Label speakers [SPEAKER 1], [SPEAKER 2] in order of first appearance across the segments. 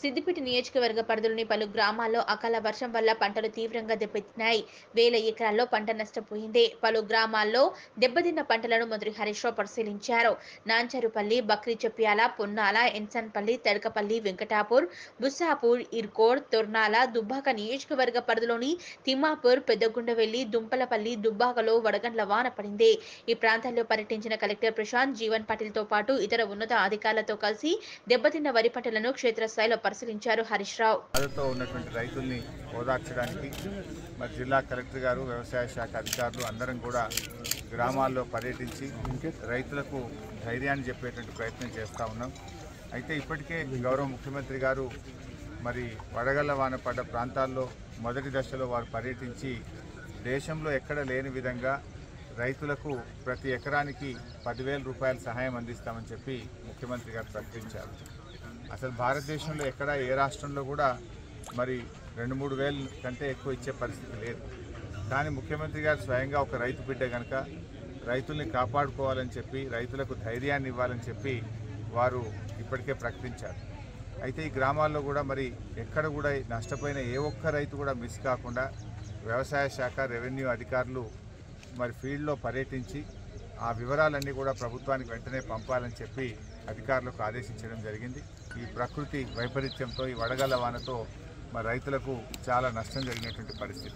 [SPEAKER 1] సిద్దిపేట నియోజకవర్గ పరిధిలోని పలు గ్రామాల్లో అకాల వర్షం వల్ల పంటలు తీవ్రంగా దెబ్బతిన్నాయి వేల ఎకరాల్లో పంట నష్టపోయింది పలు గ్రామాల్లో దెబ్బతిన్న పంటలను మంత్రి హరీష్ రావు పరిశీలించారు నాంచరుపల్లి బక్రీ చెప్పియాల పొన్నాల ఎన్సన్పల్లి తడకపల్లి వెంకటాపూర్ బుస్సాపూర్ ఇర్కోడ్ తొర్నాల దుబ్బాక నియోజకవర్గ పరిధిలోని తిమ్మాపూర్ పెద్దగుండవెల్లి దుంపలపల్లి దుబ్బాకలో వడగండ్ల వాన పడింది ఈ ప్రాంతాల్లో పర్యటించిన కలెక్టర్ ప్రశాంత్ జీవన్ పాటిల్ తో పాటు ఇతర ఉన్నత అధికారులతో కలిసి దెబ్బతిన్న వరి పంటలను క్షేత్రస్థాయిలో పరిశీలించారు హరీష్ రావు
[SPEAKER 2] బాధతో ఉన్నటువంటి రైతుల్ని ఓదార్చడానికి మరి జిల్లా కలెక్టర్ గారు వ్యవసాయ శాఖ అధికారులు అందరం కూడా గ్రామాల్లో పర్యటించి రైతులకు ధైర్యాన్ని చెప్పేటువంటి ప్రయత్నం చేస్తూ ఉన్నాం అయితే ఇప్పటికే గౌరవ ముఖ్యమంత్రి గారు మరి వడగళ్ల వాన పడ్డ ప్రాంతాల్లో మొదటి దశలో వారు పర్యటించి దేశంలో ఎక్కడ లేని విధంగా రైతులకు ప్రతి ఎకరానికి పదివేల రూపాయల సహాయం అందిస్తామని చెప్పి ముఖ్యమంత్రి గారు ప్రకటించారు అసలు భారతదేశంలో ఎక్కడ ఏ రాష్ట్రంలో కూడా మరి రెండు మూడు వేలు కంటే ఎక్కువ ఇచ్చే పరిస్థితి లేదు కానీ ముఖ్యమంత్రి గారు స్వయంగా ఒక రైతు బిడ్డ కనుక రైతుల్ని కాపాడుకోవాలని చెప్పి రైతులకు ధైర్యాన్ని ఇవ్వాలని చెప్పి వారు ఇప్పటికే ప్రకటించారు అయితే ఈ గ్రామాల్లో కూడా మరి ఎక్కడ కూడా నష్టపోయిన ఏ ఒక్క రైతు కూడా మిస్ కాకుండా వ్యవసాయ శాఖ రెవెన్యూ అధికారులు మరి ఫీల్డ్లో పర్యటించి ఆ వివరాలన్నీ కూడా ప్రభుత్వానికి వెంటనే పంపాలని చెప్పి అధికారులకు ఆదేశించడం జరిగింది ఈ ప్రకృతి వైపరీత్యంతో ఈ వడగళ్ల వానతో మరి రైతులకు చాలా నష్టం జరిగినటువంటి పరిస్థితి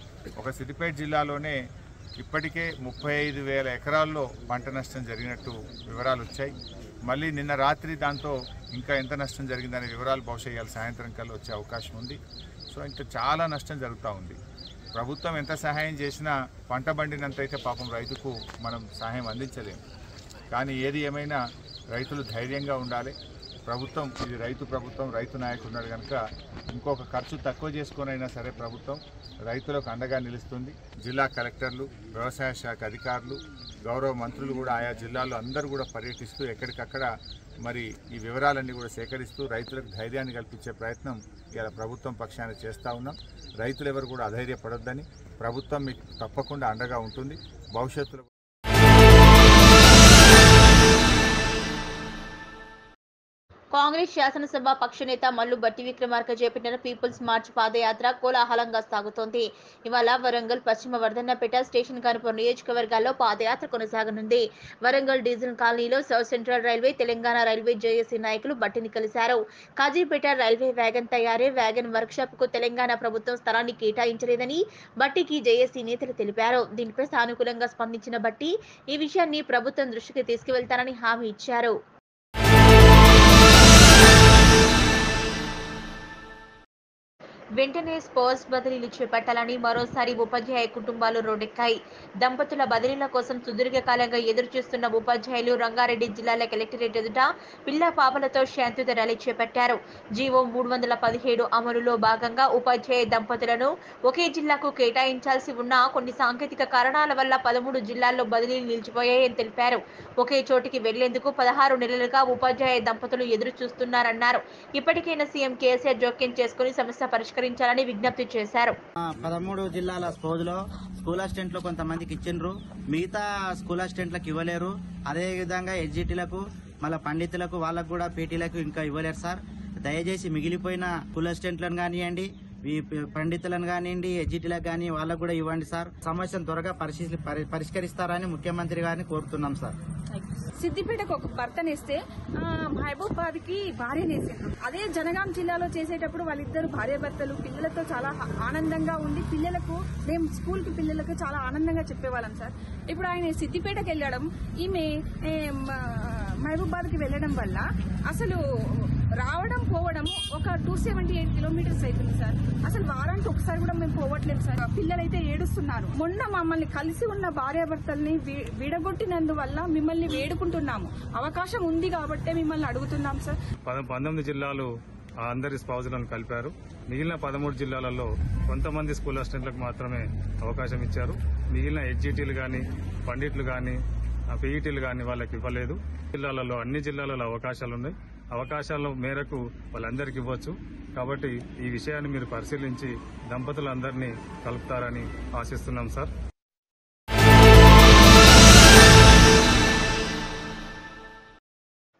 [SPEAKER 2] ఒక సిద్దిపేట జిల్లాలోనే ఇప్పటికే ముప్పై ఐదు వేల ఎకరాల్లో పంట నష్టం జరిగినట్టు వివరాలు వచ్చాయి మళ్ళీ నిన్న రాత్రి దాంతో ఇంకా ఎంత నష్టం జరిగిందనే వివరాలు బహుశా ఇవాళ సాయంత్రం కల్లా వచ్చే అవకాశం ఉంది సో ఇంకా చాలా నష్టం జరుగుతూ ఉంది ప్రభుత్వం ఎంత సహాయం చేసినా పంట పండినంత అయితే పాపం రైతుకు మనం సహాయం అందించలేము కానీ ఏది ఏమైనా రైతులు ధైర్యంగా ఉండాలి ప్రభుత్వం ఇది రైతు ప్రభుత్వం రైతు నాయకుడు ఉన్నాడు కనుక ఇంకొక ఖర్చు తక్కువ చేసుకొనైనా సరే ప్రభుత్వం రైతులకు అండగా నిలుస్తుంది జిల్లా కలెక్టర్లు వ్యవసాయ శాఖ అధికారులు గౌరవ మంత్రులు కూడా ఆయా జిల్లాల్లో అందరూ కూడా పర్యటిస్తూ ఎక్కడికక్కడ మరి ఈ వివరాలన్నీ కూడా సేకరిస్తూ రైతులకు ధైర్యాన్ని కల్పించే ప్రయత్నం ఇలా ప్రభుత్వం పక్షాన చేస్తూ ఉన్నాం రైతులు ఎవరు కూడా అధైర్యపడొద్దని ప్రభుత్వం మీకు తప్పకుండా అండగా ఉంటుంది భవిష్యత్తులో
[SPEAKER 1] కాంగ్రెస్ శాసనసభ పక్షనేత మల్లు బట్టి విక్రమార్క చేపట్టిన పీపుల్స్ మార్చ్ పాదయాత్ర కోలాహలంగా సాగుతోంది ఇవాళ వరంగల్ పశ్చిమ వర్ధన్నపేట స్టేషన్ కనుపూర్ నియోజకవర్గాల్లో పాదయాత్ర కొనసాగనుంది వరంగల్ డీజిల్ కాలనీలో South Central Railway Telangana railway JAC నాయకులు బట్టిని కలిశారు కాజీపేట రైల్వే వ్యాగన్ తయారీ వ్యాగన్ వర్క్షాప్ కు తెలంగాణ ప్రభుత్వం స్థలాన్ని కేటాయించలేదని బట్టికి జేఏసీ నేతలు తెలిపారు దీనిపై సానుకూలంగా స్పందించిన బట్టి ఈ విషయాన్ని ప్రభుత్వం దృష్టికి తీసుకువెళ్తానని హామీ ఇచ్చారు వెంటనే స్పోర్ట్స్ బదిలీలు చేపట్టాలని మరోసారి ఉపాధ్యాయ కుటుంబాలు రోడ్డెక్కాయి దంపతుల బదిలీల కోసం సుదీర్ఘకాలంగా ఎదురు చూస్తున్న ఉపాధ్యాయులు రంగారెడ్డి జిల్లాల కలెక్టరేట్ ఎదుట పిల్ల పాపలతో శాంతియుత ర్యాలీ చేపట్టారు జీవో మూడు వందల పదిహేడు అమలులో భాగంగా ఉపాధ్యాయ దంపతులను ఒకే జిల్లాకు కేటాయించాల్సి ఉన్న కొన్ని సాంకేతిక కారణాల వల్ల పదమూడు జిల్లాల్లో బదిలీలు నిలిచిపోయాయని తెలిపారు ఒకే చోటికి వెళ్లేందుకు పదహారు నెలలుగా ఉపాధ్యాయ దంపతులు ఎదురు చూస్తున్నారన్నారు ఇప్పటికైనా సీఎం కేసీఆర్ జోక్యం చేసుకుని సమస్య పరిష్కరించాలని విజ్ఞప్తి చేశారు
[SPEAKER 3] ఆ, పదమూడు జిల్లాల స్పోజ్ లో స్కూల్ అసిస్టెంట్ లో కొంతమందికి ఇచ్చిండ్రు మిగతా స్కూల్ అసిస్టెంట్లకు ఇవ్వలేరు అదే విధంగా ఎడ్జిటీలకు మళ్ళీ పండితులకు వాళ్ళకు కూడా పీటీలకు ఇంకా ఇవ్వలేరు సార్ దయచేసి మిగిలిపోయిన స్కూల్ అసిస్టెంట్లను కానివ్వండి ఈ ప- పండితులను కానివ్వండి ఎడ్జిటీలకు కానీ వాళ్ళకు కూడా ఇవ్వండి సార్ సమస్యను త్వరగా పరిశీలి పరి- పరిష్కరిస్తారని ముఖ్యమంత్రి గారిని కోరుతున్నాం సార్
[SPEAKER 4] సిద్దిపేటకు ఒక భర్తనేస్తే ఆ, మహబూబాబాద్ కి భార్యనేసారు అదే జనగాం జిల్లాలో చేసేటప్పుడు వాళ్ళిద్దరు భార్య భర్తలు పిల్లలతో చాలా హ- ఆనందంగా ఉండి పిల్లలకు మేము స్కూల్ కి పిల్లలకు చాలా ఆనందంగా చెప్పేవాళ్ళం సార్ ఇప్పుడు ఆయన సిద్దిపేటకి వెళ్ళడం ఈమె ఏ, మ- మహబూబాబాద్ కి వెళ్ళడం వల్ల అసలు రావడం పోవడం ఒక టూ సెవెంటీ ఎయిట్ కిలోమీటర్స్ అవుతుంది సార్ అసలు వారానికి ఒకసారి కూడా మేము పోవట్లేదు సార్ పిల్లలైతే ఏడుస్తున్నారు మొన్న మమ్మల్ని కలిసి ఉన్న భార్యాభర్తల్ని వి- విడగొట్టినందువల్ల మిమ్మల్ని వేడుకుంటున్నాము అవకాశం ఉంది కాబట్టే మిమ్మల్ని అడుగుతున్నాం సార్
[SPEAKER 5] పద పంతొమ్మిది జిల్లాలు ఆ అందరి స్పౌజులను కలిపారు మిగిలిన పదమూడు జిల్లాలలో కొంతమంది స్కూల్ అసిస్టెంట్లకు మాత్రమే అవకాశం ఇచ్చారు మిగిలిన హెచ్జిటీలు కానీ పండిట్లు కానీ పీఈటీలు కానీ వాళ్ళకి ఇవ్వలేదు జిల్లాలలో అన్ని జిల్లాలలో అవకాశాలు ఉన్నాయి అవకాశాల మేరకు వాళ్ళందరికీ ఇవ్వచ్చు కాబట్టి ఈ విషయాన్ని మీరు పరిశీలించి దంపతులందరినీ కలుపుతారని ఆశిస్తున్నాం సార్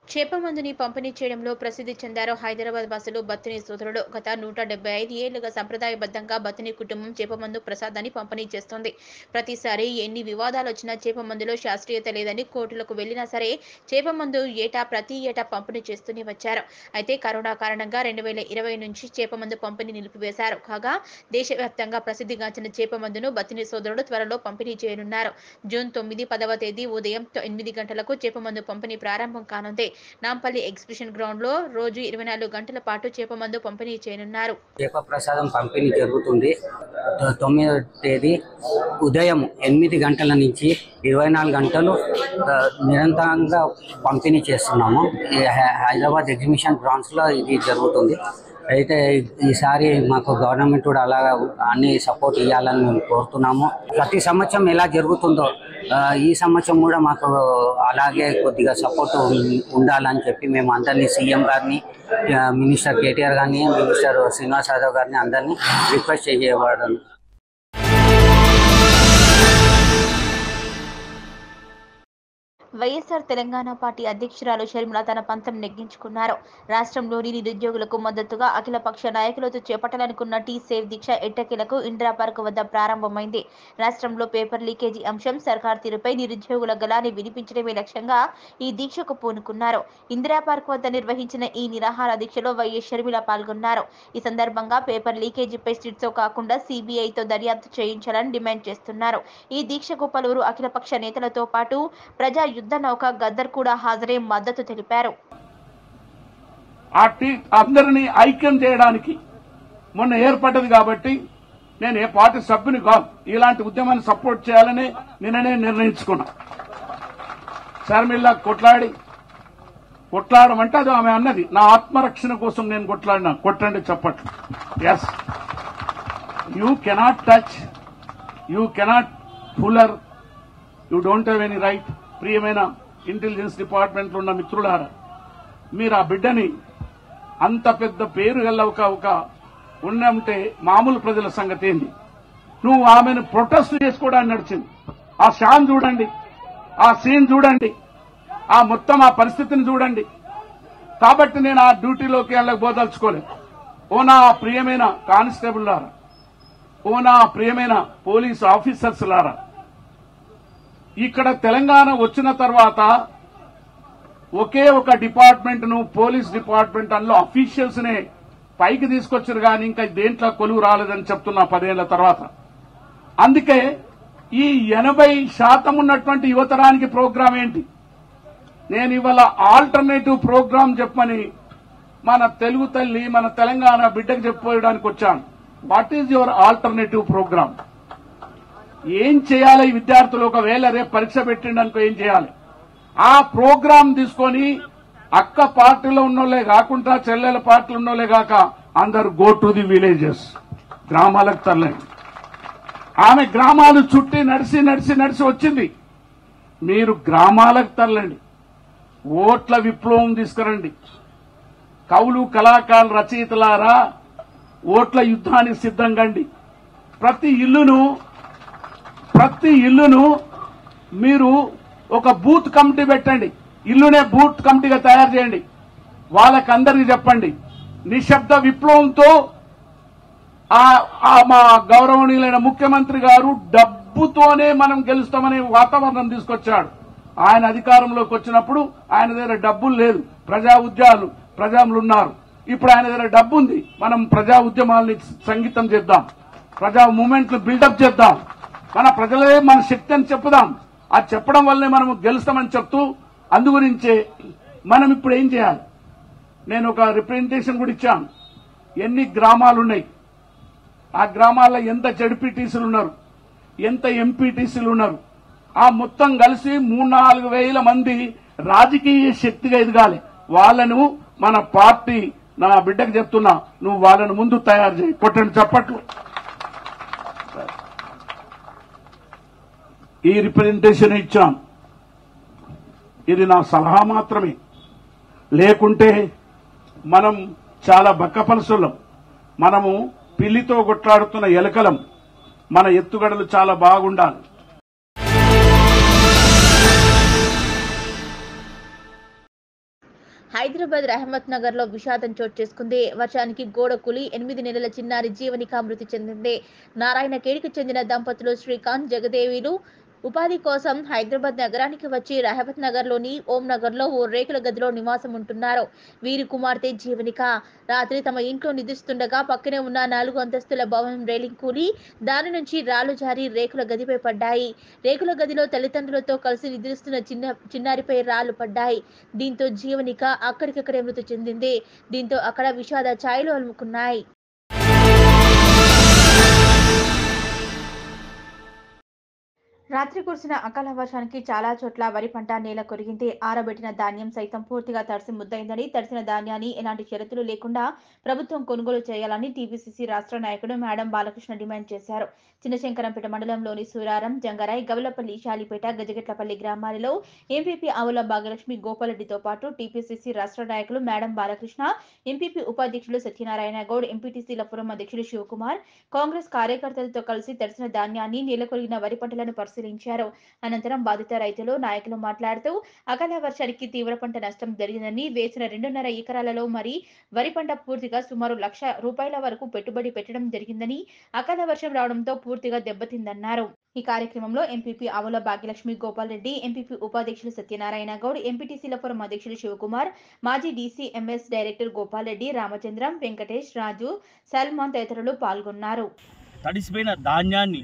[SPEAKER 1] చేప మందుని పంపిణీ చేయడంలో ప్రసిద్ధి చెందారు హైదరాబాద్ బస్సులు బత్తిని సోదరుడు గత నూట డెబ్బై ఐదు ఏళ్లుగా సంప్రదాయబద్ధంగా బత్తిని కుటుంబం చేపమందు ప్రసాదాన్ని పంపిణీ చేస్తోంది ప్రతిసారి ఎన్ని వివాదాలు వచ్చినా చేపమందులో శాస్త్రీయత లేదని కోర్టులకు వెళ్లినా సరే చేపమందు ఏటా ప్రతి ఏటా పంపిణీ చేస్తూనే వచ్చారు అయితే కరోనా కారణంగా రెండు వేల ఇరవై నుంచి చేపమందు పంపిణీ నిలిపివేశారు కాగా దేశవ్యాప్తంగా ప్రసిద్ధిగాంచిన చేపమందును బత్తిని సోదరుడు త్వరలో పంపిణీ చేయనున్నారు జూన్ తొమ్మిది పదవ తేదీ ఉదయం తొ- ఎనిమిది గంటలకు చేపమందు పంపిణీ ప్రారంభం కానుంది నాంపల్లి ఎగ్జిబిషన్ గ్రౌండ్ లో రోజు ఇరవై నాలుగు గంటల పాటు చేపమందు పంపిణీ చేయనున్నారు
[SPEAKER 6] చేప ప్రసాదం పంపిణీ జరుగుతుంది తొ- తొమ్మిదో తేదీ ఉదయం ఎనిమిది గంటల నుంచి ఇరవై నాలుగు గంటలు ఆ, నిరంతరంగా పంపిణీ చేస్తున్నాము ఈ హై- హైదరాబాద్ ఎగ్జిబిషన్ గ్రౌండ్స్లో ఇది జరుగుతుంది అయితే ఈసారి మాకు గవర్నమెంట్ కూడా అలా అన్ని సపోర్ట్ ఇవ్వాలని మేము కోరుతున్నాము ప్రతి సంవత్సరం ఎలా జరుగుతుందో ఆ, ఈ సంవత్సరం కూడా మాకు అలాగే కొద్దిగా సపోర్ట్ ఉండాలని చెప్పి మేము అందరినీ సీఎం గారిని ఆ, మినిస్టర్ కేటీఆర్ గారిని మినిస్టర్ శ్రీనివాస్ యాదవ్ గారిని అందరినీ రిక్వెస్ట్ చేయబడను
[SPEAKER 1] వైఎస్ఆర్ తెలంగాణ పార్టీ అధ్యక్షురాలు షర్మిల తన పంతం నెగ్గించుకున్నారు రాష్ట్రంలోని నిరుద్యోగులకు మద్దతుగా అఖిలపక్ష నాయకులతో చేపట్టాలనుకున్న టీ సేవ్ దీక్ష ఎట్టకేలకు ఇందిరా పార్క్ వద్ద ప్రారంభమైంది రాష్ట్రంలో పేపర్ లీకేజీ అంశం సర్కార్ తీరుపై నిరుద్యోగుల గలాన్ని వినిపించడమే లక్ష్యంగా ఈ దీక్షకు పూనుకున్నారు ఇందిరా పార్క్ వద్ద నిర్వహించిన ఈ నిరాహార దీక్షలో వైఎస్ షర్మిల పాల్గొన్నారు ఈ సందర్భంగా పేపర్ లీకేజీపై స్టిట్స్తో కాకుండా సిబిఐతో దర్యాప్తు చేయించాలని డిమాండ్ చేస్తున్నారు ఈ దీక్షకు పలువురు అఖిలపక్ష నేతలతో పాటు ప్రజా యుద్ధ నౌక గద్దర్ కూడా హాజరై మద్దతు తెలిపారు
[SPEAKER 7] ఆ టీ అందరినీ ఐక్యం చేయడానికి మొన్న ఏర్పడ్డది కాబట్టి నేను ఏ పార్టీ సభ్యుని కాదు ఇలాంటి ఉద్యమాన్ని సపోర్ట్ చేయాలని నిన్ననే నిర్ణయించుకున్నా షర్మిల్లా కొట్లాడి కొట్లాడమంటే అది ఆమె అన్నది నా ఆత్మరక్షణ కోసం నేను కొట్లాడినా కొట్టండి చెప్పట్లు yes you cannot touch you cannot fuller you don't have any right ప్రియమైన ఇంటెలిజెన్స్ డిపార్ట్మెంట్ లో ఉన్న మిత్రులారా మీరు ఆ బిడ్డని అంత పెద్ద పేరు గల ఒక ఒక ఉంటే మామూలు ప్రజల సంగతి ఏంది నువ్వు ఆమెను ప్రొటెస్ట్ చేసుకోవడానికి నడిచింది ఆ షాన్ చూడండి ఆ సీన్ చూడండి ఆ మొత్తం ఆ పరిస్థితిని చూడండి కాబట్టి నేను ఆ డ్యూటీలోకి వెళ్ళక పోదలుచుకోలేదు ఓ నా ప్రియమైన కానిస్టేబుల్ లారా ఓ నా ప్రియమైన పోలీస్ ఆఫీసర్స్ లారా ఇక్కడ తెలంగాణ వచ్చిన తర్వాత ఒకే ఒక డిపార్ట్మెంట్ ను పోలీస్ డిపార్ట్మెంట్ అందులో అఫీషియల్స్ నే పైకి తీసుకొచ్చారు కానీ ఇంకా దేంట్లో కొలువు రాలేదని చెప్తున్నా పదేళ్ల తర్వాత అందుకే ఈ ఎనభై శాతం ఉన్నటువంటి యువతరానికి ప్రోగ్రాం ఏంటి నేను ఇవాళ ఆల్టర్నేటివ్ ప్రోగ్రాం చెప్పమని మన తెలుగు తల్లి మన తెలంగాణ బిడ్డకు చెప్పడానికి వచ్చాను what is your alternative program ఏం చేయాలి ఈ విద్యార్థులు ఒకవేళ రేపు పరీక్ష పెట్టిండనుకో ఏం చేయాలి ఆ ప్రోగ్రాం తీసుకొని అక్క పార్టీలో ఉన్నోళ్ళే కాకుండా చెల్లెల పార్టీలు ఉన్నోళ్ళే కాక అందరు గో టు ది విలేజెస్ గ్రామాలకు తరలండి ఆమె గ్రామాలు చుట్టి నడిచి నడిచి నడిచి వచ్చింది మీరు గ్రామాలకు తరలండి ఓట్ల విప్లవం తీసుకురండి కవులు కళాకారులు రచయితలారా ఓట్ల యుద్ధానికి సిద్ధంగండి ప్రతి ఇల్లును ప్రతి ఇల్లును మీరు ఒక బూత్ కమిటీ పెట్టండి ఇల్లునే బూత్ కమిటీగా తయారు చేయండి వాళ్ళకందరికీ చెప్పండి నిశ్శబ్ద విప్లవంతో ఆ ఆ మా గౌరవనీయులైన ముఖ్యమంత్రి గారు డబ్బుతోనే మనం గెలుస్తామనే వాతావరణం తీసుకొచ్చాడు ఆయన అధికారంలోకి వచ్చినప్పుడు ఆయన దగ్గర డబ్బులు లేదు ప్రజా ఉద్యాలు ప్రజలు ఉన్నారు ఇప్పుడు ఆయన దగ్గర డబ్బు ఉంది మనం ప్రజా ఉద్యమాల్ని సంగీతం చేద్దాం ప్రజా మూమెంట్లు బిల్డప్ చేద్దాం మన ప్రజలే మన శక్తి అని చెప్పుదాం అది చెప్పడం వల్లే మనం గెలుస్తామని చెప్తూ అందుగురించే మనం ఇప్పుడు ఏం చేయాలి నేను ఒక రిప్రజెంటేషన్ కూడా ఇచ్చాను ఎన్ని గ్రామాలు ఉన్నాయి ఆ గ్రామాల్లో ఎంత జడ్పీటీసీలు ఉన్నారు ఎంత ఎంపీటీసీలు ఉన్నారు ఆ మొత్తం కలిసి మూడు నాలుగు వేల మంది రాజకీయ శక్తిగా ఎదగాలి వాళ్ళను మన పార్టీ నా బిడ్డకు చెప్తున్నా నువ్వు వాళ్ళను ముందు తయారు చేయి కొట్టండి చప్పట్లు ఈ రిప్రజెంటేషన్ ఇచ్చాం ఇది నా సలహా మాత్రమే లేకుంటే మనం చాలా బక్కపలసులం మనము పిల్లితో కొట్లాడుతున్న ఎలకలం మన ఎత్తుగడలు చాలా బాగుండాలి
[SPEAKER 1] హైదరాబాద్ రహమత్ నగర్ లో విషాదం చోటు చేసుకుంది వర్షానికి గోడ కూలి ఎనిమిది నెలల చిన్నారి జీవనిక మృతి చెందింది నారాయణ కేడికి చెందిన దంపతులు శ్రీకాంత్ జగదేవిలు ఉపాధి కోసం హైదరాబాద్ నగరానికి వచ్చి రహమత్ నగర్ లోని ఓం నగర్ లో ఓ రేకుల గదిలో నివాసం ఉంటున్నారు వీరి కుమార్తె జీవనిక రాత్రి తమ ఇంట్లో నిద్రిస్తుండగా పక్కనే ఉన్న నాలుగు అంతస్తుల భవనం రైలింగ్ కూలి దాని నుంచి రాళ్లు జారి రేకుల గదిపై పడ్డాయి రేకుల గదిలో తల్లిదండ్రులతో కలిసి నిద్రిస్తున్న చిన్న చిన్నారిపై రాళ్లు పడ్డాయి దీంతో జీవనిక అక్కడికక్కడే మృతి చెందింది దీంతో అక్కడ విషాద ఛాయలు అలుముకున్నాయి రాత్రి కురిసిన అకాల వర్షానికి చాలా చోట్ల వరి పంట నేల కొరిగింది ఆరబెట్టిన ధాన్యం సైతం పూర్తిగా తడిసి ముద్దయిందని తడిసిన ధాన్యాన్ని ఎలాంటి షరతులు లేకుండా ప్రభుత్వం కొనుగోలు చేయాలని టీపీసీసీ రాష్ట్ర నాయకుడు మేడం బాలకృష్ణ డిమాండ్ చేశారు చిన్నశంకరంపేట మండలంలోని సూరారం జంగరాయ్ గవలపల్లి శాలిపేట గజగట్లపల్లి గ్రామాలలో ఎంపీపీ ఆవుల భాగ్యలక్ష్మి గోపాలరెడ్డితో పాటు టీపీసీసీ రాష్ట్ర నాయకులు మేడం బాలకృష్ణ ఎంపీపీ ఉపాధ్యక్షులు సత్యనారాయణ గౌడ్ ఎంపీటీసీల ఫోరం అధ్యక్షులు శివకుమార్ కాంగ్రెస్ కార్యకర్తలతో కలిసి తడిసిన ధాన్యాన్ని నీలకొలిగిన వరి పంటలను పరిశీలించారు అనంతరం బాధిత రైతులు నాయకులు మాట్లాడుతూ అకాల వర్షానికి తీవ్ర పంట నష్టం జరిగిందని వేసిన రెండున్నర ఎకరాలలో మరి వరి పంట పూర్తిగా సుమారు లక్ష రూపాయల వరకు పెట్టుబడి పెట్టడం జరిగిందని అకాల వర్షం రావడంతో పూర్తిగా దెబ్బతిందన్నారు ఈ కార్యక్రమంలో ఎంపీపీ ఆవుల భాగ్యలక్ష్మి గోపాల్ రెడ్డి ఎంపీపీ ఉపాధ్యక్షులు సత్యనారాయణ గౌడ్ ఎంపీటీసీల ఫోరం అధ్యక్షులు శివకుమార్ మాజీ DC MS director Gopal Reddy Ramachandram Venkatesh Raju Salman తదితరులు పాల్గొన్నారు
[SPEAKER 8] తడిసిపోయిన ధాన్యాన్ని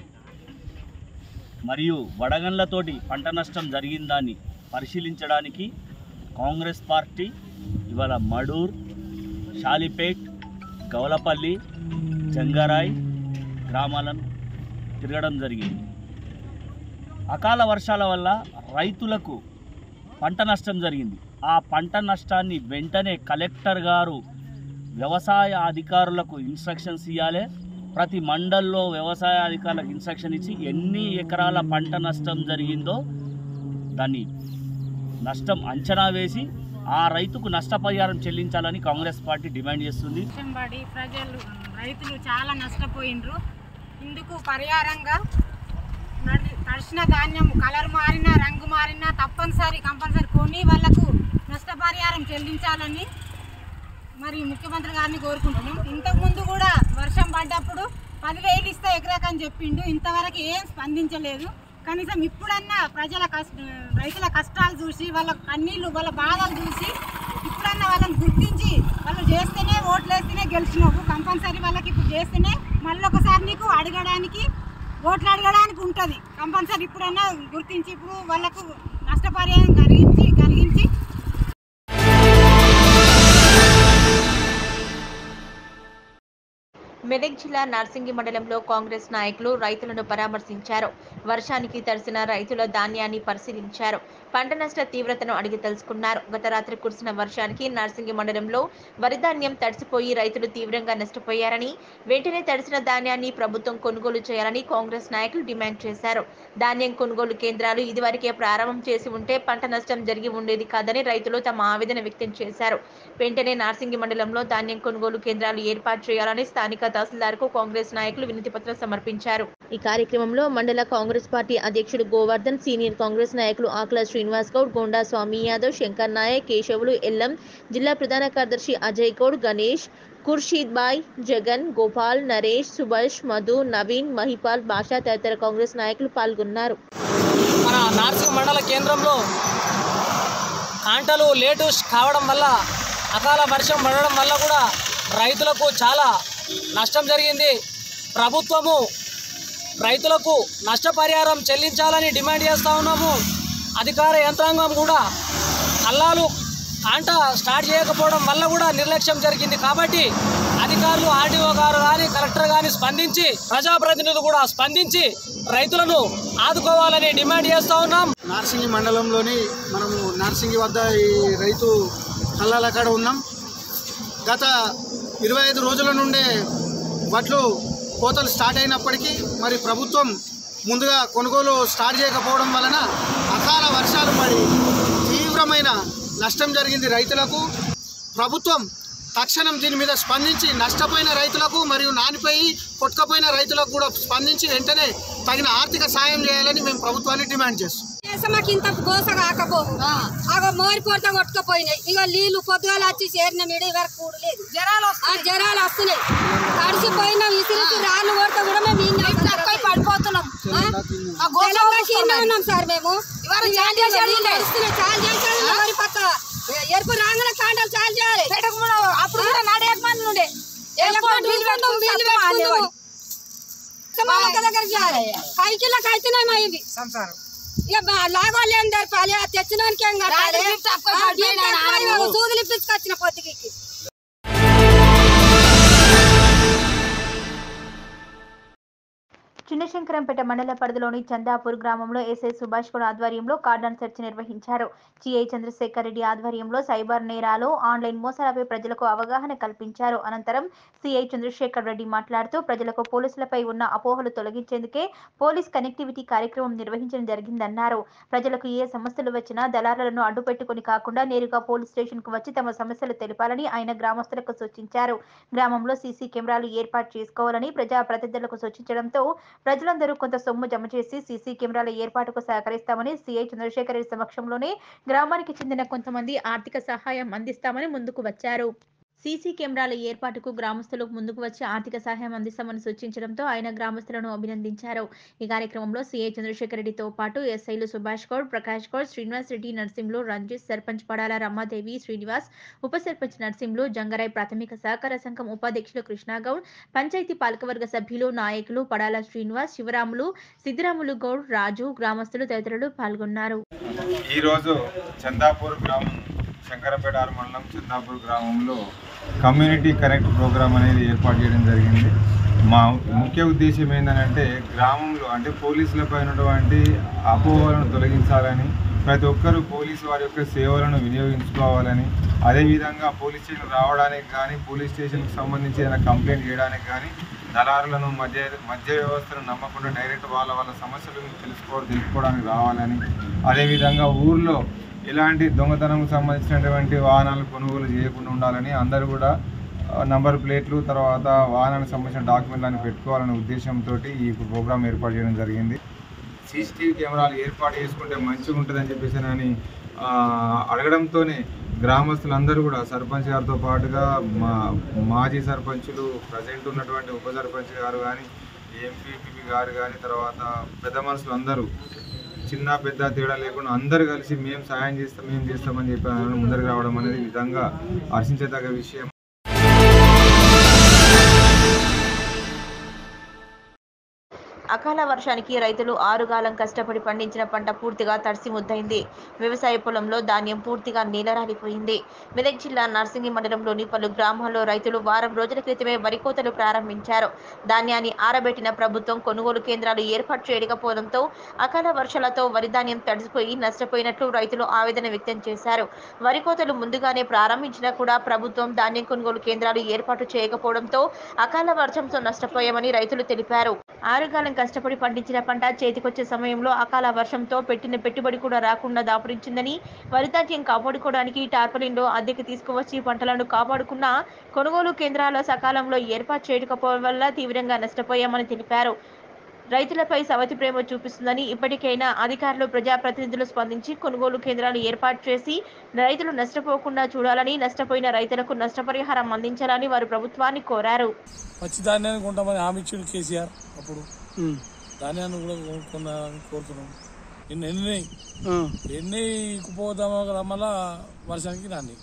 [SPEAKER 8] మరియు వడగండ్లతోటి పంట నష్టం జరిగిందాన్ని పరిశీలించడానికి కాంగ్రెస్ పార్టీ ఇవాళ మడూర్ షాలిపేట్ గౌలపల్లి జంగారాయ్ గ్రామాలను తిరగడం జరిగింది అకాల వర్షాల వల్ల రైతులకు పంట నష్టం జరిగింది ఆ పంట నష్టాన్ని వెంటనే కలెక్టర్ గారు వ్యవసాయ అధికారులకు ఇన్స్ట్రక్షన్స్ ఇవ్వాలి ప్రతి మండల్లో వ్యవసాయ అధికారులకు ఇన్స్ట్రక్షన్ ఇచ్చి ఎన్ని ఎకరాల పంట నష్టం జరిగిందో దాన్ని నష్టం అంచనా వేసి ఆ రైతుకు నష్టపరిహారం చెల్లించాలని కాంగ్రెస్ పార్టీ డిమాండ్ చేస్తుంది
[SPEAKER 9] వర్షం పడి ప్రజలు రైతులు చాలా నష్టపోయినరు ఇందుకు పరిహారంగా నడి- తడిసిన ధాన్యం కలర్ మారినా రంగు మారినా తప్పనిసరి కంపల్సరి కొని వాళ్ళకు నష్టపరిహారం చెల్లించాలని మరి ముఖ్యమంత్రి గారిని కోరుకుంటున్నాం ఇంతకుముందు కూడా వర్షం పడ్డప్పుడు పదివేలు ఇస్తే ఎకరాకని చెప్పిండు ఇంతవరకు ఏం స్పందించలేదు కనీసం ఇప్పుడన్నా ప్రజల కష్ట రైతుల కష్టాలు చూసి వాళ్ళ కన్నీళ్ళు వాళ్ళ బాధలు చూసి ఇప్పుడన్నా వాళ్ళని గుర్తించి వాళ్ళు చేస్తేనే ఓట్లు వేస్తేనే గెలిచినావు కంపల్సరీ వాళ్ళకి ఇప్పుడు చేస్తేనే మళ్ళీ ఒకసారి నీకు అడగడానికి ఓట్లు అడగడానికి ఉంటుంది కంపల్సరీ ఇప్పుడన్నా గుర్తించి ఇప్పుడు వాళ్ళకు నష్టపరిహారం కలిగించి కలిగించి
[SPEAKER 1] మెదక్ జిల్లా నార్సింగి మండలంలో కాంగ్రెస్ నాయకులు రైతులను పరామర్శించారు వర్షానికి తడిసిన రైతుల ధాన్యాన్ని పరిశీలించారు పంట నష్ట తీవ్రతను అడిగి తెలుసుకున్నారు గత రాత్రి కురిసిన వర్షానికి నార్సింగి మండలంలో వరి ధాన్యం తడిసిపోయి రైతులు తీవ్రంగా నష్టపోయారని వెంటనే తడిసిన ధాన్యాన్ని ప్రభుత్వం కొనుగోలు చేయాలని కాంగ్రెస్ నాయకులు డిమాండ్ చేశారు ధాన్యం కొనుగోలు కేంద్రాలు ఇదివరకే ప్రారంభం చేసి ఉంటే పంట నష్టం జరిగి ఉండేది కాదని రైతులు తమ ఆవేదన వ్యక్తం చేశారు వెంటనే నార్సింగి మండలంలో ధాన్యం కొనుగోలు కేంద్రాలు ఏర్పాటు చేయాలని స్థానిక తహసీల్దార్కు కాంగ్రెస్ నాయకులు వినతి పత్రం సమర్పించారు ఈ కార్యక్రమంలో మండల కాంగ్రెస్ పార్టీ అధ్యక్షుడు గోవర్ధన్ సీనియర్ కాంగ్రెస్ నాయకులు ఆకుల శ్రీనివాస్ గౌడ్ గోండా స్వామి యాదవ్ శంకర్ నాయక్ కేశవులు ఎల్లం జిల్లా ప్రధాన కార్యదర్శి అజయ్ గౌడ్ గణేష్ ఖుర్షీద్ బాయ్ జగన్ గోపాల్ నరేష్ సుభాష్ మధు నవీన్ మహిపాల్ బాషా తదితర కాంగ్రెస్ నాయకులు పాల్గొన్నారు
[SPEAKER 10] మన నార్సింగ్ మండల కేంద్రంలో కాంటలు లేటు కావడం వల్ల అకాల వర్షం పడడం వల్ల కూడా రైతులకు చాలా నష్టం జరిగింది ప్రభుత్వము రైతులకు నష్టపరిహారం చెల్లించాలని డిమాండ్ చేస్తూ ఉన్నాము అధికార యంత్రాంగం కూడా కల్లాలు కాంట స్టార్ట్ చేయకపోవడం వల్ల కూడా నిర్లక్ష్యం జరిగింది కాబట్టి అధికారులు ఆర్డీఓ గారు కానీ కలెక్టర్ కానీ స్పందించి ప్రజాప్రతినిధులు కూడా స్పందించి రైతులను ఆదుకోవాలని డిమాండ్ చేస్తూ ఉన్నాం
[SPEAKER 11] నార్సింగి మండలంలోని మనము నార్సింగి వద్ద ఈ రైతు కల్లాల కాడ ఉన్నాం గత ఇరవై ఐదు రోజుల నుండే వడ్లు కోతలు స్టార్ట్ అయినప్పటికీ మరి ప్రభుత్వం ముందుగా కొనుగోలు స్టార్ట్ చేయకపోవడం వలన అకాల వర్షాలు పడి తీవ్రమైన నష్టం జరిగింది రైతులకు ప్రభుత్వం తక్షణం దీని మీద స్పందించి నష్టపోయిన రైతులకు మరియు నానిపోయి కొట్టుకపోయిన రైతులకు కూడా స్పందించి వెంటనే తగిన ఆర్థిక సాయం చేయాలని మేము ప్రభుత్వాన్ని డిమాండ్ చేస్తాం
[SPEAKER 12] చేస్తే మాకు ఇంత గోస కాకపోవు అగో మోరి కొరత కొట్టుకుపోయినాయి ఇక నీళ్లు పొద్దుగాల వచ్చి చేరిన మీద వరకు కూడలేదు జరాలు జరాలు వస్తున్నాయి తడిసిపోయినా విసిరికి రాళ్ళు కొడితే కూడా మేము ఈయన పడిపోతున్నాం తెలంగాణ ఉన్నాం సార్ మేము చాలా చేసేది నడుస్తున్నాయి చాలా చేసేది మరి పక్క ఎరుపు రాగానే కాంటాలు చాలా చేయాలి అప్పుడు కూడా నడే మంది ఉండే వీళ్ళు పెట్టుకుందాం సమానత దగ్గర చేయాలి కైకిల్ల కైతున్నాయి మా ఇవి సంసారం ఇక లాగోళ్ళు ఏం తెరపాలి ఆ తెచ్చినోనికి ఏం కట్టాలి సూదులు ఇప్పించుకొచ్చిన పొద్దుకి
[SPEAKER 1] చిన్నశంకరంపేట మండల పరిధిలోని చందాపూర్ గ్రామంలో ఎస్ఐ సుభాష్ గౌడ్ ఆధ్వర్యంలో కార్డన్ సెర్చ్ నిర్వహించారు సిఐ చంద్రశేఖర్ రెడ్డి ఆధ్వర్యంలో సైబర్ నేరాలు ఆన్లైన్ మోసాలపై ప్రజలకు అవగాహన కల్పించారు అనంతరం సిఐ చంద్రశేఖర్ రెడ్డి మాట్లాడుతూ ప్రజలకు పోలీసులపై ఉన్న అపోహలు తొలగించేందుకే పోలీస్ కనెక్టివిటీ కార్యక్రమం నిర్వహించడం జరిగిందన్నారు ప్రజలకు ఏ సమస్యలు వచ్చినా దళారులను అడ్డుపెట్టుకుని కాకుండా నేరుగా పోలీస్ స్టేషన్ కు వచ్చి తమ సమస్యలు తెలిపాలని ఆయన గ్రామస్తులకు సూచించారు గ్రామంలో సీసీ కెమెరాలు ఏర్పాటు చేసుకోవాలని ప్రజా ప్రతినిధులకు సూచించడంతో ప్రజలందరూ కొంత సొమ్ము జమ చేసి సీసీ కెమెరాల ఏర్పాటుకు సహకరిస్తామని సీఐ చంద్రశేఖర్ రెడ్డి సమక్షంలోనే గ్రామానికి చెందిన కొంతమంది ఆర్థిక సహాయం అందిస్తామని ముందుకు వచ్చారు సీసీ కెమెరాల ఏర్పాటుకు గ్రామస్తులు ముందుకు వచ్చి ఆర్థిక సహాయం అందిస్తామని సూచించడంతో ఆయన గ్రామస్తులను అభినందించారు ఈ కార్యక్రమంలో సీఐ చంద్రశేఖర్ రెడ్డితో పాటు ఎస్ఐలు సుభాష్ గౌడ్ ప్రకాష్ గౌడ్ శ్రీనివాస్ రెడ్డి నర్సింహులు రంజిత్ సర్పంచ్ పడాల రమాదేవి శ్రీనివాస్ ఉప సర్పంచ్ నర్సింహులు జంగరాయ్ ప్రాథమిక సహకార సంఘం ఉపాధ్యక్షులు కృష్ణాగౌడ్ పంచాయతీ పాలకవర్గ సభ్యులు నాయకులు పడాల శ్రీనివాస్ శివరాములు సిద్దిరాములు గౌడ్ రాజు గ్రామస్తులు తదితరులు పాల్గొన్నారు
[SPEAKER 13] ఈరోజు చందాపూర్ గ్రామం శంకరపేట ఆరు మండలం చందాపూర్ గ్రామంలో కమ్యూనిటీ కనెక్ట్ ప్రోగ్రామ్ అనేది ఏర్పాటు చేయడం జరిగింది మా ముఖ్య ఉద్దేశం ఏంటంటే గ్రామంలో అంటే పోలీసులపై ఉన్నటువంటి అపోహలను తొలగించాలని ప్రతి ఒక్కరూ పోలీసు వారి యొక్క సేవలను వినియోగించుకోవాలని అదేవిధంగా పోలీస్ స్టేషన్ రావడానికి కానీ పోలీస్ స్టేషన్కి సంబంధించి ఏదైనా కంప్లైంట్ చేయడానికి కానీ దళారులను మధ్య మధ్య వ్యవస్థను నమ్మకుండా డైరెక్ట్ వాళ్ళ వాళ్ళ సమస్యలను తెలుసుకో తెలుసుకోవడానికి రావాలని అదేవిధంగా ఊర్లో ఇలాంటి దొంగతనంకు సంబంధించినటువంటి వాహనాలు కొనుగోలు చేయకుండా ఉండాలని అందరూ కూడా ఆ, నంబర్ ప్లేట్లు తర్వాత వాహనానికి సంబంధించిన డాక్యుమెంట్లను పెట్టుకోవాలనే ఉద్దేశంతో ఈ ప్రోగ్రాం ఏర్పాటు చేయడం జరిగింది సీసీటీవీ కెమెరాలు ఏర్పాటు చేసుకుంటే మంచిగా ఉంటుందని చెప్పేసి అని ఆ, అడగడంతోనే గ్రామస్తులందరూ కూడా సర్పంచ్ గారితో పాటుగా మా మాజీ సర్పంచులు ప్రజెంట్ ఉన్నటువంటి ఉప సర్పంచ్ గారు కానీ ఎంపీపీ గారు కానీ తర్వాత పెద్ద మనుషులు అందరూ చిన్న పెద్ద తేడా లేకుండా అందరూ కలిసి మేము సాయం చేస్తాం మేము చేస్తామని చెప్పి ముందరికి రావడం అనేది ఈ విధంగా హర్షించదగ్గ విషయం
[SPEAKER 1] అకాల వర్షానికి రైతులు ఆరుగాలం కష్టపడి పండించిన పంట పూర్తిగా తడిసి ముద్దైంది వ్యవసాయ పొలంలో ధాన్యం పూర్తిగా నీలరాలిపోయింది మెదక్ జిల్లా నర్సింగి మండలంలోని పలు గ్రామాల్లో రైతులు వారం రోజుల క్రితమే వరి కోతలు ప్రారంభించారు ధాన్యాన్ని ఆరబెట్టిన ప్రభుత్వం కొనుగోలు కేంద్రాలు ఏర్పాటు చేయకపోవడంతో అకాల వర్షాలతో వరి ధాన్యం తడిసిపోయి నష్టపోయినట్లు రైతులు ఆవేదన వ్యక్తం చేశారు వరి కోతలు ముందుగానే ప్రారంభించినా కూడా ప్రభుత్వం ధాన్యం కొనుగోలు కేంద్రాలు ఏర్పాటు చేయకపోవడంతో అకాల వర్షంతో నష్టపోయామని రైతులు తెలిపారు ఆరుగాలం కష్టపడి పండించిన పంట చేతికొచ్చే సమయంలో అకాల వర్షంతో పెట్టిన పెట్టుబడి కూడా రాకుండా దాపురించిందని వరి ధాన్యం కాపాడుకోవడానికి టార్పలిన్లో అద్దెకు తీసుకువచ్చి పంటలను కాపాడుకున్న కొనుగోలు కేంద్రాల సకాలంలో ఏర్పాటు చేయకపోవడం వల్ల తీవ్రంగా నష్టపోయామని తెలిపారు రైతులపై సవతి ప్రేమ చూపిస్తుందని ఇప్పటికైనా అధికారులు ప్రజాప్రతినిధులు స్పందించి కొనుగోలు కేంద్రాలు ఏర్పాటు చేసి రైతులు నష్టపోకుండా చూడాలని నష్టపోయిన రైతులకు నష్టపరిహారం అందించాలని వారు ప్రభుత్వాన్ని కోరారు
[SPEAKER 14] పచ్చి ధాన్యాన్ని కొంటామని హామీ ఇచ్చిండు కేసీఆర్ అప్పుడు ధాన్యాన్ని కూడా కొనుక్కుందామని కోరుతున్నాం ఎన్ని ఎన్ని ఎన్ని కుపోదామో రమ్మల వర్షానికి రాని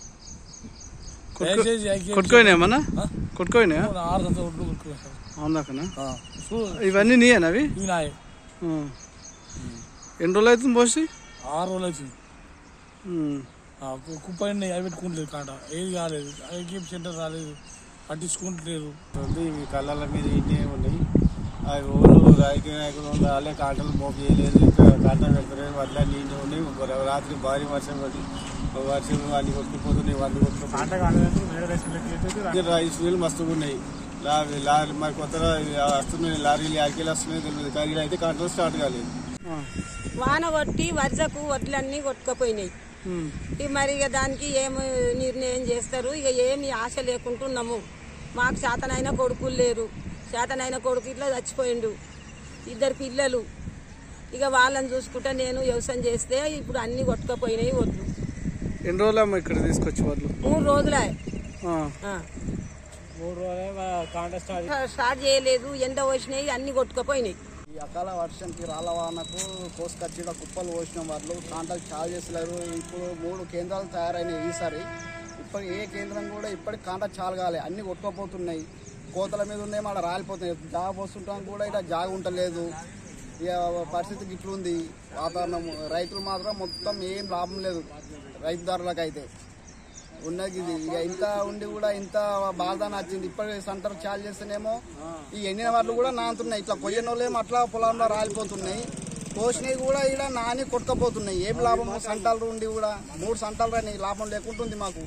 [SPEAKER 14] దయచేసి ఐక్య-
[SPEAKER 15] కొట్టుకోయినా ఏమన్నా
[SPEAKER 14] ఆ?
[SPEAKER 15] కొట్టుకోయినా
[SPEAKER 14] ఆరు సంవత్సరాలు ఒడ్లు కొట్టుకున్నాం
[SPEAKER 15] అవునాకనా
[SPEAKER 14] ఆ. చూ-
[SPEAKER 15] ఇవన్నీ నీయేనా అవి
[SPEAKER 14] ఇవి నాయే
[SPEAKER 15] ఆ. ఎన్ని రోజులు అవుతుంది పోసి
[SPEAKER 14] ఆరు రోజులు వచ్చింది
[SPEAKER 15] ఉమ్.
[SPEAKER 14] కుప్ప అవి పెట్టుకుంటలేదు కాట ఏది కాలేదు ఐక్యం సెంటర్ రాలేదు పట్టించుకుంటలేరు
[SPEAKER 16] ఇవి కళ్ళల మీద ఇన్ని ఉన్నాయి అవి ఓళ్ళు రాజకీయ నాయకులు ఉన్న వాళ్ళే కాంటలు మోపు చేయలేదు ఇంకా కాంటలు పెడతారు వడ్ల నీళ్ళు ఉన్నాయి ఒక రాత్రి భారీ వర్షం పడి ఒక వర్షం అన్ని కొట్టుకుపోతున్నాయి వాళ్ళు కొట్టుకుపోతున్నాయి రైస్ వీళ్ళు మస్తుగా ఉన్నాయి లారీ లారీ మరి కొత్తగా ఇవి వస్తున్నాయి లారీలు యాడికెళ్ళి వస్తున్నాయి తెలియదు కానీ అయితే కాంటలు స్టార్ట్ కాలేదు
[SPEAKER 17] వాన కొట్టి వరసకు వడ్లన్నీ కొట్టుకుపోయినాయి ఇక మరి ఇక దానికి ఏం నిర్ణయం చేస్తారు ఇక ఏమి ఆశ లేకుంటున్నాము మాకు శాతనైన కొడుకులు లేరు శాతనైన కొడుకు ఇట్లా చచ్చిపోయిండు ఇద్దరు పిల్లలు ఇక వాళ్ళని చూసుకుంటే నేను వ్యవసాయం చేస్తే ఇప్పుడు అన్ని కొట్టుకపోయినాయి వద్దు
[SPEAKER 15] ఎన్ని రోజులమ్మా ఇక్కడ తీసుకొచ్చి వాళ్ళు
[SPEAKER 17] మూడు రోజులే
[SPEAKER 15] ఆ.
[SPEAKER 17] ఆ.
[SPEAKER 10] మూడు రోజులే కాంటెస్ట్
[SPEAKER 17] స్టార్ట్ చేయలేదు ఎండ వచ్చినాయి అన్ని కొట్టుకపోయినాయి
[SPEAKER 18] ఈ అకాల వర్షంకి రాళ్ళ వానకు కోసుకొచ్చి ఈడ కుప్పలు పోసిన వాళ్ళు కాంటాలు చాలా చేస్తలేరు ఇప్పుడు మూడు కేంద్రాలు తయారైనాయి ఈసారి ఇప్పుడు ఏ కేంద్రం కూడా ఇప్పటికి కాంటా చాలా కాలే అన్ని కొట్టుకోపోతున్నాయి కోతల మీద ఉన్నాయి మన రాలిపోతున్నాయి జాగ పోస్తుంటాం కూడా ఇక్కడ జాగ ఉండలేదు ఇక పరిస్థితి ఇట్లుంది వాతావరణం రైతులు మాత్రం మొత్తం ఏం లాభం లేదు రైతుదారులకు అయితే ఉన్నది ఇది ఇక ఇంత ఉండి కూడా ఇంత బాధ నచ్చింది ఇప్పటి సంటర్ చాలు చేస్తేనేమో ఈ ఎండిన వాళ్ళు కూడా నానుతున్నాయి ఇట్లా కొయ్యని వాళ్ళేమో అట్లా పొలంలో రాలిపోతున్నాయి కోసినవి కూడా ఇక్కడ నాని కొట్టుకపోతున్నాయి ఏం లాభం సంటాలు ఉండి కూడా మూడు సంటాలు రాని లాభం లేకుంటుంది మాకు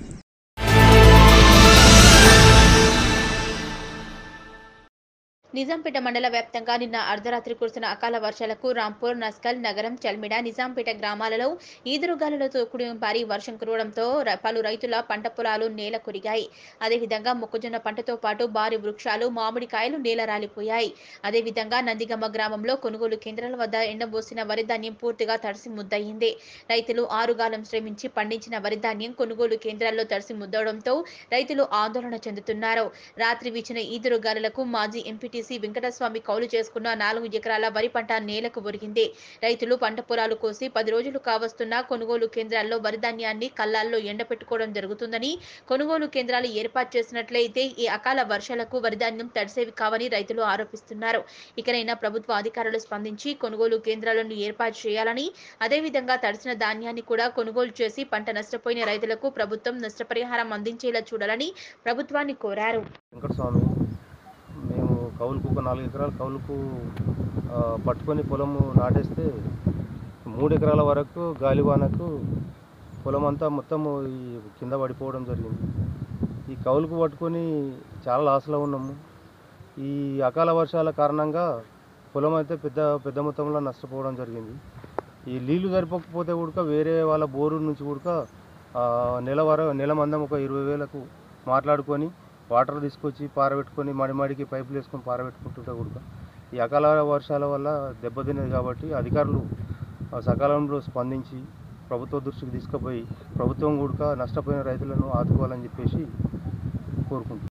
[SPEAKER 1] నిజాంపేట మండల వ్యాప్తంగా నిన్న అర్ధరాత్రి కురిసిన అకాల వర్షాలకు రాంపూర్ నస్కల్ నగరం చల్మిడ నిజాంపేట గ్రామాలలో ఈదురుగాలులతో కూడిన భారీ వర్షం కురవడంతో ర- పలు రైతుల పంట పొలాలు నేల కొరిగాయి అదేవిధంగా మొక్కజొన్న పంటతో పాటు భారీ వృక్షాలు మామిడికాయలు నేల రాలిపోయాయి అదేవిధంగా నందిగమ్మ గ్రామంలో కొనుగోలు కేంద్రాల వద్ద ఎండబోసిన వరి ధాన్యం పూర్తిగా తడిసి ముద్దయింది రైతులు ఆరుగాలం శ్రమించి పండించిన వరి ధాన్యం కొనుగోలు కేంద్రాల్లో తడిసి ముద్దవడంతో రైతులు ఆందోళన చెందుతున్నారు రాత్రి వీచిన ఈదురుగాలులకు మాజీ ఎంపీటీసీ వెంకటస్వామి కౌలు చేసుకున్న నాలుగు ఎకరాల వరి పంట నేలకు ఒరిగింది రైతులు పంట పొలాలు కోసి పది రోజులు కావస్తున్నా కొనుగోలు కేంద్రాల్లో వరి ధాన్యాన్ని కళ్ళాల్లో ఎండపెట్టుకోవడం జరుగుతుందని కొనుగోలు కేంద్రాలు ఏర్పాటు చేసినట్లయితే ఈ అకాల వర్షాలకు వరి ధాన్యం తడిసేవి కావని రైతులు ఆరోపిస్తున్నారు ఇకనైనా ప్రభుత్వ అధికారులు స్పందించి కొనుగోలు కేంద్రాలను ఏర్పాటు చేయాలని అదేవిధంగా తడిసిన ధాన్యాన్ని కూడా కొనుగోలు చేసి పంట నష్టపోయిన రైతులకు ప్రభుత్వం నష్టపరిహారం అందించేలా చూడాలని ప్రభుత్వాన్ని కోరారు
[SPEAKER 19] వెంకటస్వామి మేము కౌలుకు ఒక నాలుగు ఎకరాలు కౌలుకు ఆ, పట్టుకొని పొలము నాటేస్తే మూడు ఎకరాల వరకు గాలివానకు పొలం అంతా మొత్తము ఈ కింద పడిపోవడం జరిగింది ఈ కౌలుకు పట్టుకొని చాలా లాస్లో ఉన్నాము ఈ అకాల వర్షాల కారణంగా పొలం అయితే పెద్ద పెద్ద మొత్తంలో నష్టపోవడం జరిగింది ఈ నీళ్లు సరిపోకపోతే కూడా వేరే వాళ్ళ బోరు నుంచి కూడా నెల వర నెల మందం ఒక ఇరవై వేలకు మాట్లాడుకొని వాటర్ తీసుకొచ్చి పారబెట్టుకొని మడిమాడికి పైపులు వేసుకొని పారబెట్టుకుంటుంటే కూడా ఈ అకాల వర్షాల వల్ల దెబ్బతిన్నది కాబట్టి అధికారులు ఆ, సకాలంలో స్పందించి ప్రభుత్వ దృష్టికి తీసుకుపోయి ప్రభుత్వం కూడా నష్టపోయిన రైతులను ఆదుకోవాలని చెప్పేసి కోరుకుంటున్నాను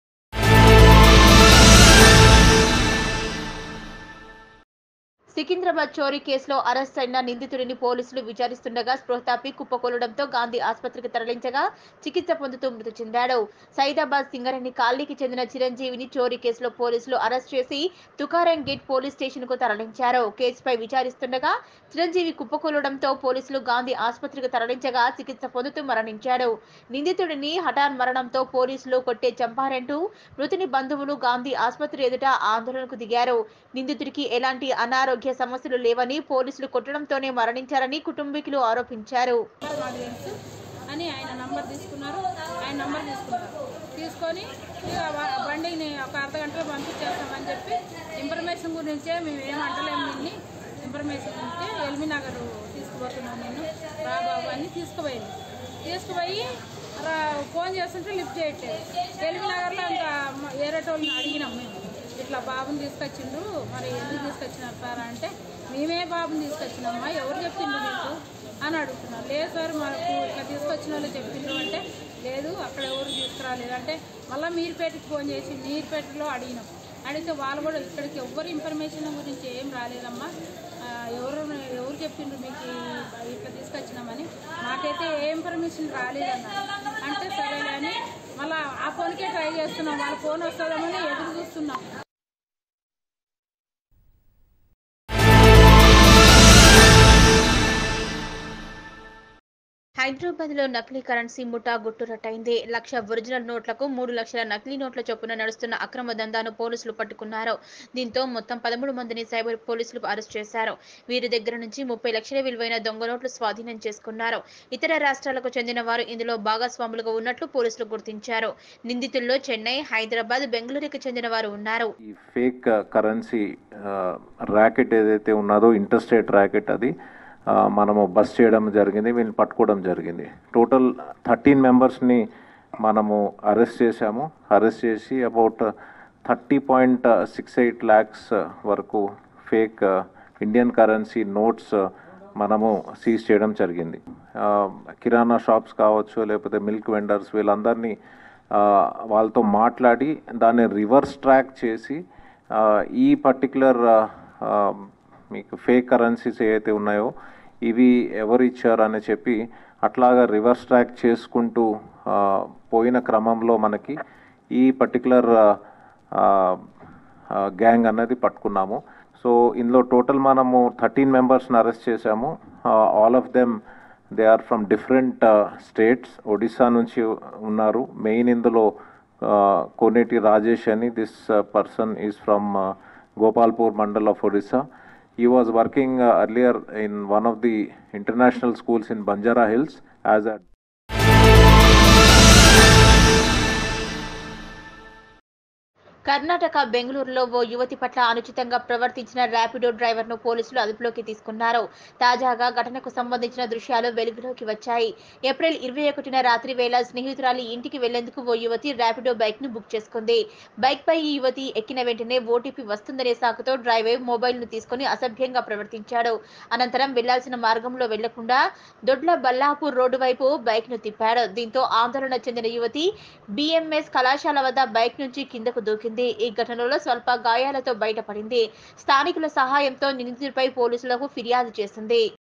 [SPEAKER 1] సికింద్రాబాద్ చోరీ కేసులో అరెస్ట్ అయిన నిందితుడిని పోలీసులు విచారిస్తుండగా స్పృహ తప్పి కుప్పకూలడంతో గాంధీ ఆసుపత్రికి తరలించగా చికిత్స పొందుతూ మృతి చెందాడు సైదాబాద్ సింగరేణి కాలనీకి చెందిన చిరంజీవిని చోరీ కేసులో పోలీసులు అరెస్ట్ చేసి తుకారం గేట్ పోలీస్ స్టేషన్ కు తరలించారు కేసుపై విచారిస్తుండగా చిరంజీవి కుప్పకూలడంతో పోలీసులు గాంధీ ఆసుపత్రికి తరలించగా చికిత్స పొందుతూ మరణించాడు నిందితుడిని హఠాన్ మరణంతో పోలీసులు కొట్టే చంపారంటూ మృతుని బంధువులు గాంధీ ఆసుపత్రి ఎదుట ఆందోళనకు దిగారు నిందితుడికి ఎలాంటి అనారోగ్య సమస్యలు లేవని పోలీసులు కొట్టడంతోనే మరణించారని కుటుంబీకులు ఆరోపించారు
[SPEAKER 4] మాకు తెలుసు అని ఆయన నంబర్ తీసుకున్నారు ఆయన నంబర్ తీసుకున్నారు తీసుకొని ఇక వ- బండిని ఒక అర్ధ గంటలో పంపించేస్తామని చెప్పి ఇన్ఫర్మేషన్ గురించే మేము ఏం అంటలేము నిన్ని ఇన్ఫర్మేషన్ గురించి ఎల్మి నగర్ తీసుకుపోతున్నాం నేను రా బాబు అని తీసుకుపోయింది తీసుకుపోయి రా ఫోన్ చేస్తుంటే లిఫ్ట్ చేయట్లేదు ఎల్మి నగర్లో ఇంకా మ- ఏరేటోళ్ళని అడిగినాం మేము ఇట్లా బాబుని తీసుకొచ్చిండు మరి ఎందుకు తీసుకొచ్చినారు సార్ అంటే మేమే బాబుని తీసుకొచ్చినామా ఎవరు చెప్పిండు మీకు అని అడుగుతున్నారు లేదు సార్ మాకు ఇట్లా తీసుకొచ్చిన వాళ్ళు చెప్పిండ్రు అంటే లేదు అక్కడ ఎవరు తీసుకురాలేదు అంటే మళ్ళీ మీరుపేటకి ఫోన్ చేసి మీరుపేటలో అడిగినాం అడిగితే వాళ్ళు కూడా ఇక్కడికి ఎవ్వరు ఇన్ఫర్మేషన్ గురించి ఏం రాలేదమ్మా ఆ, ఎవరు ఎవరు చెప్పిండ్రు మీకు ఈ- ఇట్లా తీసుకొచ్చినామని మాకైతే ఏ ఇన్ఫర్మేషన్ రాలేదన్నారు అంటే సరేలే అని మళ్ళీ ఆ ఫోన్కే ట్రై చేస్తున్నాం వాళ్ళ ఫోన్ వస్తుందామని ఎదురు చూస్తున్నాం
[SPEAKER 1] హైదరాబాద్ లో నకిలీ కరెన్సీ ముఠా గుట్టురట్టయింది లక్ష ఒరిజినల్ నోట్లకు మూడు లక్షల నకిలీ నోట్ల చొప్పున నడుస్తున్న అక్రమ దందాను పోలీసులు పట్టుకున్నారు దీంతో మొత్తం పదమూడు మందిని సైబర్ పోలీసులు అరెస్ట్ చేశారు వీరి దగ్గర నుంచి ముప్పై లక్షల విలువైన దొంగ నోట్లు స్వాధీనం చేసుకున్నారు ఇతర రాష్ట్రాలకు చెందిన వారు ఇందులో భాగస్వాములుగా ఉన్నట్లు పోలీసులు గుర్తించారు నిందితుల్లో చెన్నై హైదరాబాద్ బెంగళూరుకు చెందిన వారు ఉన్నారు
[SPEAKER 20] ఈ ఫేక్ కరెన్సీ ర్యాకెట్ ఏదైతే ఉన్నదో ఇంటర్స్టేట్ ర్యాకెట్ అది ఆ, మనము బస్ చేయడం జరిగింది వీళ్ళని పట్టుకోవడం జరిగింది టోటల్ థర్టీన్ మెంబర్స్ని మనము అరెస్ట్ చేశాము అరెస్ట్ చేసి about thirty point six eight lakhs వరకు ఫేక్ ఇండియన్ కరెన్సీ నోట్స్ మనము సీజ్ చేయడం జరిగింది ఆ, కిరాణా షాప్స్ కావచ్చు లేకపోతే మిల్క్ వెండర్స్ వీళ్ళందరినీ ఆ, వాళ్ళతో మాట్లాడి దాన్ని రివర్స్ ట్రాక్ చేసి ఆ, ఈ పర్టికులర్ మీకు ఫేక్ కరెన్సీస్ ఏవైతే ఉన్నాయో ఇవి ఎవరు ఇచ్చారు అని చెప్పి అట్లాగా రివర్స్ ట్రాక్ చేసుకుంటూ ఆ, పోయిన క్రమంలో మనకి ఈ పర్టికులర్ గ్యాంగ్ అన్నది పట్టుకున్నాము సో ఇందులో టోటల్ మనము థర్టీన్ మెంబర్స్ని అరెస్ట్ చేశాము all of them they are from different states Odisha నుంచి ఉన్నారు మెయిన్ ఇందులో కోనేటి రాజేష్ అని this person is from Gopalpur mandal of Odisha he was working uh, earlier in one of the international schools in Banjara Hills as a
[SPEAKER 1] Karnataka బెంగళూరులో ఓ యువతి పట్ల అనుచితంగా ప్రవర్తించిన ర్యాపిడో డ్రైవర్ ను పోలీసులు అదుపులోకి తీసుకున్నారు తాజాగా ఘటనకు సంబంధించిన దృశ్యాలు వెలుగులోకి వచ్చాయి ఏప్రిల్ ఇరవై ఒకటిన రాత్రి వేళ స్నేహితురాలి ఇంటికి వెళ్లేందుకు ఓ యువతి ర్యాపిడో బైక్ ను బుక్ చేసుకుంది బైక్ పై ఈ యువతి ఎక్కిన వెంటనే ఓటీపీ వస్తుందనే సాకుతో డ్రైవర్ మొబైల్ ను తీసుకుని అసభ్యంగా ప్రవర్తించాడు అనంతరం వెళ్లాల్సిన మార్గంలో వెళ్లకుండా దొడ్ల బల్లాపూర్ రోడ్డు వైపు బైక్ ను తిప్పాడు దీంతో ఆందోళన చెందిన యువతి బిఎంఎస్ కళాశాల వద్ద బైక్ నుంచి కిందకు దూకింది ఈ ఘటనలో స్వల్ప గాయాలతో బయటపడింది స్థానికుల సహాయంతో నిందితుడిపై పోలీసులకు ఫిర్యాదు చేసింది